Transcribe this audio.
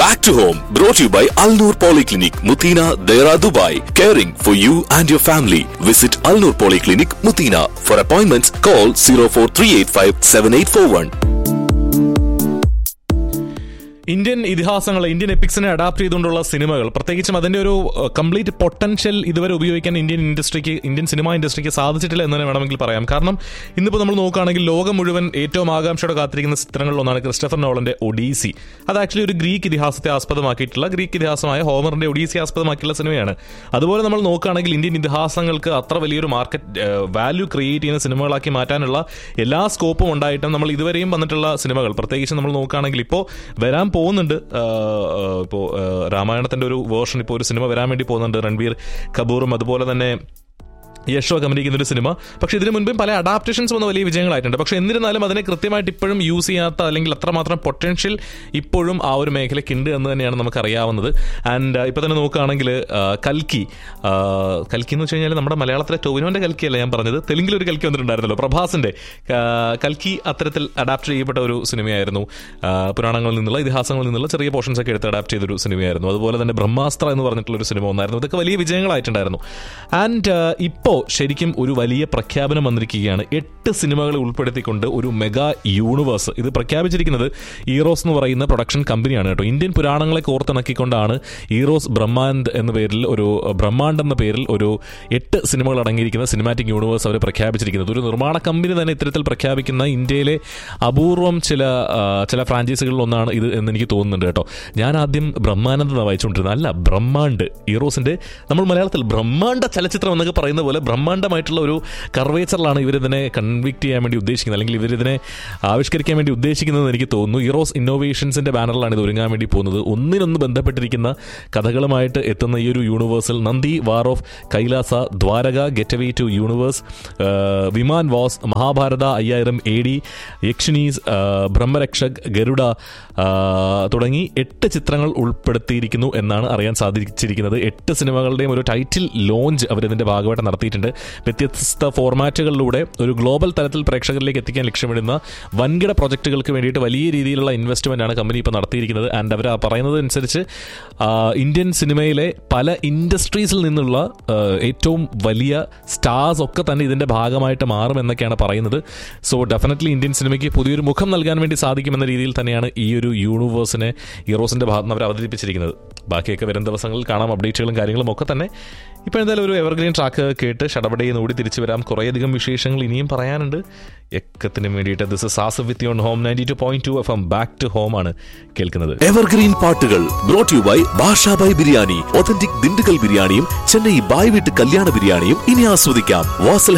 Back to home, brought to you by Al Noor Polyclinic, Mutina, Dera, Dubai. Caring for you and your family. Visit Al Noor Polyclinic, Mutina. For appointments, call 04385 7841. Indian ഇതിഹാസങ്ങൾ Indian എപ്പിക്സിനെ adapt ചെയ്തുകൊണ്ടുള്ള സിനിമകൾ പ്രത്യേകിച്ചും അതിന്റെ ഒരു complete potential ഇതുവരെ ഉപയോഗിക്കാൻ Indian ഇൻഡസ്ട്രിക്ക് ഇന്ത്യൻ സിനിമാ ഇൻഡസ്ട്രിക്ക് സാധിച്ചിട്ടില്ല എന്ന് തന്നെ വേണമെങ്കിൽ പറയാം കാരണം ഇന്നിപ്പോൾ നമ്മൾ നോക്കുകയാണെങ്കിൽ ലോകം മുഴുവൻ ഏറ്റവും ആകാംക്ഷയോടെ കാത്തിരിക്കുന്ന ചിത്രങ്ങളിലൊന്നാണ് ക്രിസ്റ്റഫർ നോളന്റെ ഒഡീസി അത് ആക്ച്വലി ഒരു ഗ്രീക്ക് ഇതിഹാസത്തെ ആസ്പദമാക്കിയിട്ടുള്ള ഗ്രീക്ക് ഇതിഹാസമായ ഹോമറിന്റെ ഒഡീസി ആസ്പദമാക്കിയുള്ള സിനിമയാണ് അതുപോലെ നമ്മൾ നോക്കുകയാണെങ്കിൽ ഇന്ത്യൻ ഇതിഹാസങ്ങൾക്ക് അത്ര വലിയൊരു മാർക്കറ്റ് വാല്യൂ ക്രിയേറ്റ് ചെയ്യുന്ന സിനിമകളാക്കി മാറ്റാനുള്ള എല്ലാ സ്കോപ്പും ഉണ്ടായിട്ടും നമ്മൾ ഇതുവരെയും വന്നിട്ടുള്ള സിനിമകൾ പ്രത്യേകിച്ച് നമ്മൾ നോക്കുകയാണെങ്കിൽ ഇപ്പോൾ വരാൻ പോകുന്നുണ്ട് ഇപ്പോൾ രാമായണത്തിന്റെ ഒരു വേർഷൻ ഇപ്പോൾ ഒരു സിനിമ വരാൻ വേണ്ടി പോകുന്നുണ്ട് രൺബീർ കപൂറും അതുപോലെ തന്നെ യശോ അഭിനയിക്കുന്ന ഒരു സിനിമ പക്ഷെ ഇതിനു മുൻപും പല അഡാപ്റ്റേഷൻസ് വന്ന വലിയ വിജയങ്ങളായിട്ടുണ്ട് പക്ഷെ എന്നിരുന്നാലും അതിനെ കൃത്യമായിട്ട് ഇപ്പോഴും യൂസ് ചെയ്യാത്ത അല്ലെങ്കിൽ അത്രമാത്രം പൊട്ടൻഷ്യൽ ഇപ്പോഴും ആ ഒരു മേഖലയ്ക്ക് ഉണ്ട് എന്ന് തന്നെയാണ് നമുക്ക് അറിയാവുന്നത് ആൻഡ് ഇപ്പൊ തന്നെ നോക്കുകയാണെങ്കിൽ കൽക്കി ആ, കൽക്കി എന്ന് വെച്ച് കഴിഞ്ഞാൽ നമ്മുടെ മലയാളത്തിലെ ടോവിനോന്റെ കൽക്കി അല്ല ഞാൻ പറഞ്ഞത് തെലുങ്കിൽ ഒരു കൽക്കി വന്നിട്ടുണ്ടായിരുന്നല്ലോ പ്രഭാസിന്റെ ആ, കൽക്കി അത്തരത്തിൽ അഡാപ്റ്റ് ചെയ്യപ്പെട്ട ഒരു സിനിമയായിരുന്നു ആ, പുരാണങ്ങളിൽ നിന്നുള്ള ഇതിഹാസങ്ങളിൽ നിന്നുള്ള ചെറിയ പോർഷൻസ് ഒക്കെ എടുത്ത് അഡാപ്റ്റ് ചെയ്തൊരു സിനിമയായിരുന്നു അതുപോലെ തന്നെ ബ്രഹ്മാസ്ത്ര എന്ന് പറഞ്ഞിട്ടുള്ള ഒരു സിനിമ ഒന്നായിരുന്നു ഇതൊക്കെ വലിയ വിജയങ്ങളായിട്ടുണ്ടായിരുന്നു ആൻഡ് ഇപ്പോൾ ശരിക്കും ഒരു വലിയ പ്രഖ്യാപനം വന്നിരിക്കുകയാണ് എട്ട് സിനിമകളെ ഉൾപ്പെടുത്തിക്കൊണ്ട് ഒരു മെഗാ യൂണിവേഴ്സ് ഇത് പ്രഖ്യാപിച്ചിരിക്കുന്നത് ഈറോസ് എന്ന് പറയുന്ന പ്രൊഡക്ഷൻ കമ്പനിയാണ് കേട്ടോ ഇന്ത്യൻ പുരാണങ്ങളെ കോർത്തിണക്കിക്കൊണ്ടാണ് ഈറോസ് ബ്രഹ്മാൻഡ് എന്ന പേരിൽ ഒരു ബ്രഹ്മാണ്ട് എന്ന പേരിൽ ഒരു എട്ട് സിനിമകൾ അടങ്ങിയിരിക്കുന്ന സിനിമാറ്റിക് യൂണിവേഴ്സ് അവർ പ്രഖ്യാപിച്ചിരിക്കുന്നത് ഒരു നിർമ്മാണ കമ്പനി തന്നെ ഇത്തരത്തിൽ പ്രഖ്യാപിക്കുന്ന ഇന്ത്യയിലെ അപൂർവം ചില ആ, ചില ഫ്രാഞ്ചൈസികളിൽ ഒന്നാണ് ഇത് എന്ന് എനിക്ക് തോന്നുന്നുണ്ട് കേട്ടോ ഞാൻ ആദ്യം ബ്രഹ്മാനന്ദ എന്നാണ് വായിച്ചുകൊണ്ടിരുന്നത് അല്ല ബ്രഹ്മാണ്ട് ഈറോസിന്റെ നമ്മൾ മലയാളത്തിൽ ബ്രഹ്മാണ്ഡ ചലച്ചിത്രം എന്നൊക്കെ പറയുന്ന പോലെ ബ്രഹ്മാണ്ഡമായിട്ടുള്ള ഒരു കർവേച്ചറിലാണ് ഇവരിതിനെ കൺവിക്ട് ചെയ്യാൻ വേണ്ടി ഉദ്ദേശിക്കുന്നത് അല്ലെങ്കിൽ ഇവരിതിനെ ആവിഷ്കരിക്കാൻ വേണ്ടി ഉദ്ദേശിക്കുന്നതെന്ന് എനിക്ക് തോന്നുന്നു ഈറോസ് ഇന്നോവേഷൻസിന്റെ ബാനറിലാണ് ഇത് ഒരുങ്ങാൻ വേണ്ടി പോകുന്നത് ഒന്നിനൊന്ന് ബന്ധപ്പെട്ടിരിക്കുന്ന കഥകളുമായിട്ട് എത്തുന്ന ഈ ഒരു യൂണിവേഴ്സിൽ Nandi war of Kailasa Dwaraka get away to universe Viman was Mahabharata അയ്യായിരം എ ഡി യക്ഷിണീസ് ആ, ബ്രഹ്മരക്ഷക് ഗരുഡ ആ, തുടങ്ങി എട്ട് ചിത്രങ്ങൾ ഉൾപ്പെടുത്തിയിരിക്കുന്നു എന്നാണ് അറിയാൻ സാധിച്ചിരിക്കുന്നത് എട്ട് സിനിമകളുടെയും ഒരു ടൈറ്റിൽ ലോഞ്ച് അവരിതിന്റെ ഭാഗമായിട്ട് നടത്തിയിട്ടുണ്ട് വ്യത്യസ്ത ഫോർമാറ്റുകളിലൂടെ ഒരു ഗ്ലോബൽ തലത്തിൽ പ്രേക്ഷകരിലേക്ക് എത്തിക്കാൻ ലക്ഷ്യമിടുന്ന വൻകിട പ്രൊജക്ടുകൾക്ക് വേണ്ടിയിട്ട് വലിയ രീതിയിലുള്ള ഇൻവെസ്റ്റ്മെന്റ് ആണ് കമ്പനി ഇപ്പോൾ നടത്തിയിരിക്കുന്നത് ആൻഡ് അവർ പറയുന്നത് അനുസരിച്ച് ആ, ഇന്ത്യൻ സിനിമയിലെ പല ഇൻഡസ്ട്രീസിൽ നിന്നുള്ള ആ, ഏറ്റവും വലിയ സ്റ്റാർസ് ഒക്കെ തന്നെ ഇതിന്റെ ഭാഗമായിട്ട് മാറും എന്നൊക്കെയാണ് പറയുന്നത് സോ ഡെഫിനറ്റ്ലി ഇന്ത്യൻ സിനിമയ്ക്ക് പുതിയൊരു മുഖം നൽകാൻ വേണ്ടി സാധിക്കുമെന്ന രീതിയിൽ തന്നെയാണ് ഈ ഒരു യൂണിവേഴ്സിനെ ഹീറോസിന്റെ ഭാഗത്ത് നിന്ന് അവർ അവതരിപ്പിച്ചിരിക്കുന്നത് ബാക്കിയൊക്കെ വരും ദിവസങ്ങളിൽ കാണാം അപ്ഡേറ്റുകളും കാര്യങ്ങളും ഒക്കെ തന്നെ ഇപ്പോൾ എന്തായാലും ഒരു എവർഗ്രീൻ ട്രാക്ക് കേട്ട് ഷടപടയിൽ ഓടി തിരിച്ചു വരാം കുറേയധികം വിശേഷങ്ങൾ ഇനിയും പറയാനുണ്ട് എക്കത്തിനും വേണ്ടിയിട്ട് this is as with your home ninety two point two F M back to home ആണ് കേൾക്കുന്നത് എവർഗ്രീൻ പാട്ടുകൾ brought you by Basha Bhai biryani authentic Dindigul ബിരിയാണിയും ചെന്നൈ ബായ് വീട്ട് കല്യാണ ബിരിയാണിയും ഇനി ആസ്വദിക്കാം വാസൽ